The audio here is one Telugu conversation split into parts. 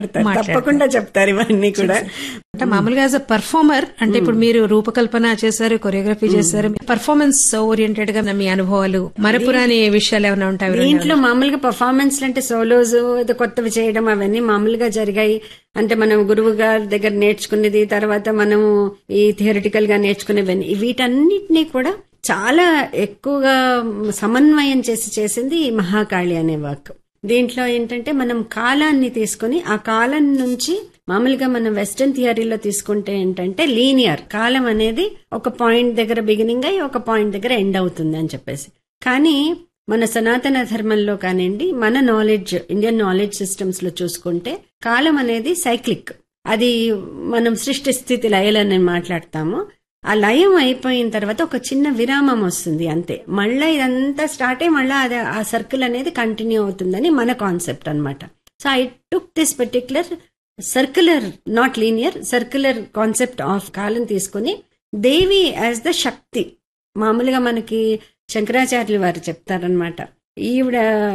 తప్పకుండా చెప్తారు ఇవన్నీ కూడా అంటే మామూలుగా యాజ్ అ పర్ఫార్మర్ అంటే ఇప్పుడు మీరు రూపకల్పన చేశారు కొరియోగ్రఫీ చేశారు పర్ఫార్మెన్స్ ఓరియంటెడ్ గా మీ అనుభవాలు మరపురాని విషయాలు ఏమైనా ఉంటాయి దీంట్లో మామూలుగా పర్ఫార్మెన్స్ అంటే సోలోస్ ఏదో కొత్తవి చేయడం అవన్నీ మామూలుగా జరిగాయి అంటే మనం గురువు గారి దగ్గర నేర్చుకునేది తర్వాత మనం ఈ థియరిటికల్ గా నేర్చుకునేవన్నీ వీటన్నిటినీ కూడా చాలా ఎక్కువగా సమన్వయం చేసి చేసింది ఈ మహాకాళి అనే వర్క్ దీంట్లో ఏంటంటే మనం కాలాన్ని తీసుకుని ఆ కాలం నుంచి మామూలుగా మనం వెస్టర్న్ థియరీలో తీసుకుంటే ఏంటంటే లీనియర్ కాలం అనేది ఒక పాయింట్ దగ్గర బిగినింగ్ అయ్యి ఒక పాయింట్ దగ్గర ఎండ్ అవుతుంది అని చెప్పేసి కానీ మన సనాతన ధర్మంలో కానివ్వండి మన నాలెడ్జ్ ఇండియన్ నాలెడ్జ్ సిస్టమ్స్ లో చూసుకుంటే కాలం అనేది సైక్లిక్ అది మనం సృష్టి స్థితి లయలని మాట్లాడతాము ఆ లయం అయిపోయిన తర్వాత ఒక చిన్న విరామం వస్తుంది అంతే మళ్ళీ ఇదంతా స్టార్ట్ అయ్యి మళ్ళీ అది ఆ సర్కిల్ అనేది కంటిన్యూ అవుతుందని మన కాన్సెప్ట్ అనమాట so I took this particular circular not linear circular concept of కాలం తీసుకుని దేవి యాజ్ ద శక్తి మామూలుగా మనకి శంకరాచార్యులు వారు చెప్తారనమాట ఈవిడ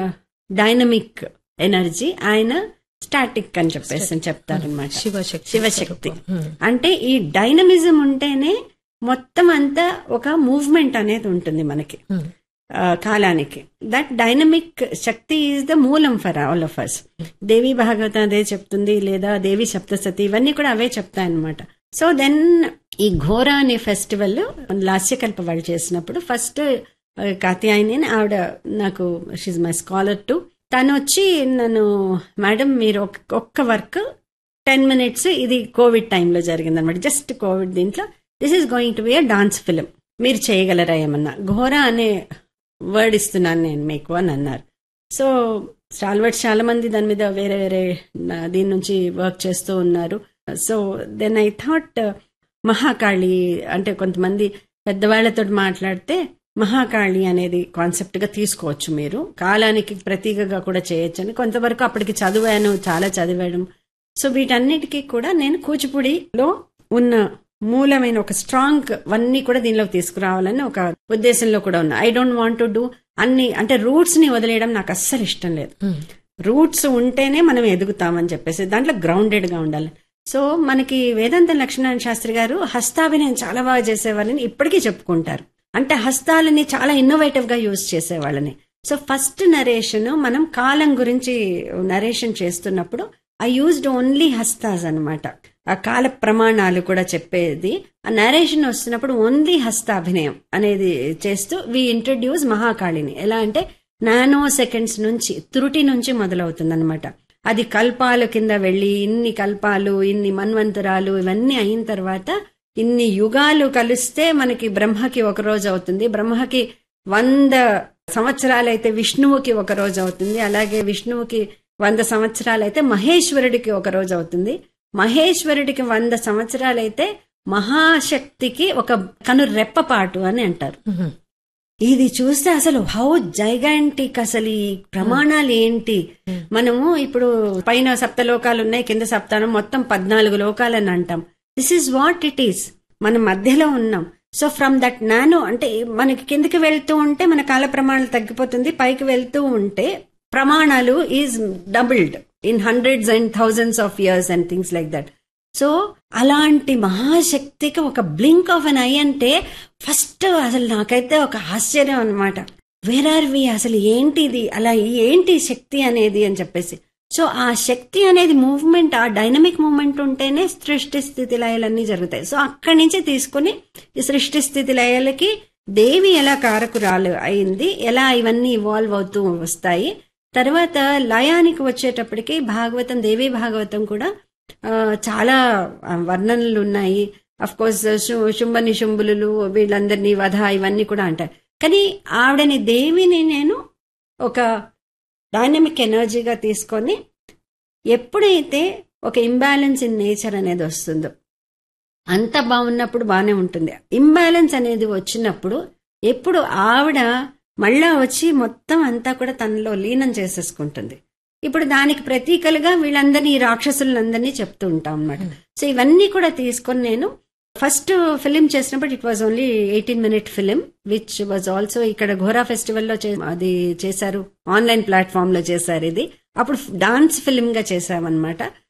డైనమిక్ ఎనర్జీ ఆయన స్టాటిక్ అని చెప్పేసి చెప్తారనమాట శివశక్తి శివశక్తి అంటే ఈ డైనమిజం ఉంటేనే మొత్తం అంతా ఒక మూవ్మెంట్ అనేది ఉంటుంది మనకి ఆ, కాలానికి that dynamic Shakti is the moolam for all of us Devi Bhagavatam అదే చెప్తుంది లేదా దేవి సప్తసతి ఇవన్నీ కూడా అవే చెప్తాయన్నమాట సో దెన్ ఈ ఘోర అనే ఫెస్టివల్ లాస్యకల్ప వాళ్ళు చేసినప్పుడు ఫస్ట్ కాత్యాయని ఆవిడ నాకు షీజ్ మై స్కాలర్ టు తను వచ్చి నన్ను మేడం మీరు ఒక్- ఒక్క వర్క్ టెన్ మినిట్స్ ఇది కోవిడ్ టైంలో జరిగింది అనమాట జస్ట్ కోవిడ్ దీంట్లో this is going to be a dance film మీరు చేయగలరా ఏమన్నా ఘోర అనే వర్డ్ ఇస్తున్నాను నేను మీకు అని అన్నారు సో స్టాల్వర్డ్స్ చాలా మంది దాని మీద వేరే వేరే ఆ, దీని నుంచి వర్క్ చేస్తూ ఉన్నారు so then I thought Mahakali అంటే కొంతమంది పెద్దవాళ్లతో మాట్లాడితే మహాకాళి అనేది కాన్సెప్ట్ గా తీసుకోవచ్చు మీరు కాలానికి ప్రతీకగా కూడా చేయొచ్చు అని కొంతవరకు అప్పటికి చదివాను చాలా చదివాను సో వీటన్నిటికీ కూడా నేను కూచిపూడిలో ఉన్న మూలమైన ఒక స్ట్రాంగ్ అన్ని కూడా దీనిలోకి తీసుకురావాలని ఒక ఉద్దేశంలో కూడా ఉన్నా I don't want to do అన్ని అంటే రూట్స్ ని వదిలేయడం నాకు అస్సలు ఇష్టం లేదు రూట్స్ ఉంటేనే మనం ఎదుగుతామని చెప్పేసి దాంట్లో గ్రౌండెడ్ గా ఉండాలి సో మనకి వేదాంత లక్ష్మణారాయణ శాస్త్రి గారు హస్తాభినయం చాలా బాగా చేసేవాళ్ళని ఇప్పటికీ చెప్పుకుంటారు అంటే హస్తాలని చాలా ఇన్నోవేటివ్ గా యూజ్ చేసేవాళ్ళని సో ఫస్ట్ నరేషన్ మనం కాలం గురించి నరేషన్ చేస్తున్నప్పుడు ఐ యూజ్డ్ ఓన్లీ హస్తాస్ అన్నమాట ఆ కాల ప్రమాణాలు కూడా చెప్పేది ఆ నరేషన్ వస్తున్నప్పుడు ఓన్లీ హస్తాభినయం అనేది చేస్తూ వి ఇంట్రడ్యూస్ మహాకాళిని ఎలా అంటే నానో సెకండ్స్ నుంచి త్రుటి నుంచి మొదలవుతుంది అది కల్పాల కింద వెళ్ళి ఇన్ని కల్పాలు ఇన్ని మన్వంతరాలు ఇవన్నీ అయిన తర్వాత ఇన్ని యుగాలు కలిస్తే మనకి బ్రహ్మకి ఒక రోజు అవుతుంది బ్రహ్మకి వంద సంవత్సరాలైతే విష్ణువుకి ఒక రోజు అవుతుంది అలాగే విష్ణువుకి వంద సంవత్సరాలైతే మహేశ్వరుడికి ఒక రోజు అవుతుంది మహేశ్వరుడికి వంద సంవత్సరాలైతే మహాశక్తికి ఒక కను రెప్పపాటు అని అంటారు ఇది చూస్తే అసలు హౌ జైగాంటిక్ అసలు ఈ ప్రమాణాలు ఏంటి మనము ఇప్పుడు పైన సప్తలోకాలు ఉన్నాయి కింద సప్తానం మొత్తం పద్నాలుగు లోకాలని అంటాం this is what it is మనం మధ్యలో ఉన్నాం సో ఫ్రమ్ దట్ నానో అంటే మనకి కిందకి వెళ్తూ ఉంటే మన కాల ప్రమాణాలు తగ్గిపోతుంది పైకి వెళ్తూ ఉంటే ప్రమాణాలు is doubled in hundreds and thousands of years and things like that so అలాంటి మహాశక్తికి ఒక బ్లింక్ ఆఫ్ అన్ ఐ అంటే ఫస్ట్ అసలు నాకైతే ఒక ఆశ్చర్యం అనమాట వేర్ ఆర్ వి అసలు ఏంటి ఇది అలా ఏంటి శక్తి అనేది అని చెప్పేసి సో ఆ శక్తి అనేది మూవ్మెంట్ ఆ డైనమిక్ మూవ్మెంట్ ఉంటేనే సృష్టి స్థితి లయలన్నీ జరుగుతాయి సో అక్కడి నుంచి తీసుకుని ఈ సృష్టి స్థితి లయలకి దేవి ఎలా కారకురాలు అయింది ఎలా ఇవన్నీ ఇవాల్వ్ అవుతూ వస్తాయి తర్వాత లయానికి వచ్చేటప్పటికి భాగవతం దేవి భాగవతం కూడా ఆ, చాలా ఆ, వర్ణనలు ఉన్నాయి అఫ్ కోర్స్ శుంభ నిశుంభులు వీళ్ళందరినీ వధ ఇవన్నీ కూడా అంటారు కానీ ఆవిడని దేవిని నేను ఒక డైనమిక్ ఎనర్జీగా తీసుకొని ఎప్పుడైతే ఒక ఇంబ్యాలెన్స్ ఇన్ నేచర్ అనేది వస్తుందో అంత బాగున్నప్పుడు బాగానే ఉంటుంది ఇంబ్యాలెన్స్ అనేది వచ్చినప్పుడు ఎప్పుడు ఆవిడ మళ్ళా వచ్చి మొత్తం అంతా కూడా తనలో లీనం చేసేసుకుంటుంది ఇప్పుడు దానికి ప్రతీకలుగా వీళ్ళందరినీ ఈ రాక్షసులందరినీ చెప్తూ ఉంటాం అన్నమాట సో ఇవన్నీ కూడా తీసుకొని నేను ఫస్ట్ ఫిలిం చేసినప్పుడు it was only eighteen minute film which was also ఇక్కడ ఘోరా ఫెస్టివల్ లో చే- అది చేశారు ఆన్లైన్ ప్లాట్ఫామ్ లో చేశారు ఇది అప్పుడు డాన్స్ ఫిలిం గా చేసామన్నమాట